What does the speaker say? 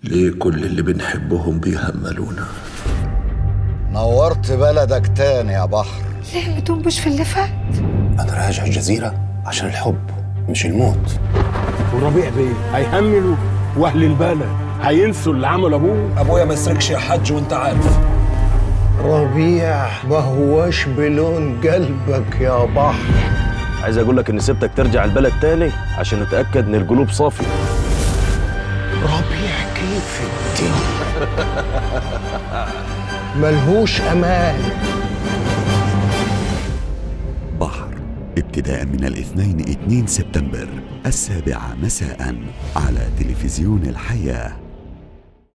ليه كل اللي بنحبهم بيهملونا نورت بلدك تاني يا بحر ليه ما تنبش في اللي فات انا راجع الجزيره عشان الحب مش الموت وربيع بيه هيهملوا واهل البلد هينسوا اللي عمل ابوه ابويا ما يسرقش يا حاج وانت عارف ربيع ما هوش بلون قلبك يا بحر عايز اقول لك ان سبتك ترجع البلد تاني عشان نتاكد ان القلوب صافيه ربيع كيف الدنيا ملهوش امان بحر ابتداء من الاثنين 2 سبتمبر السابعة مساء على تلفزيون الحياه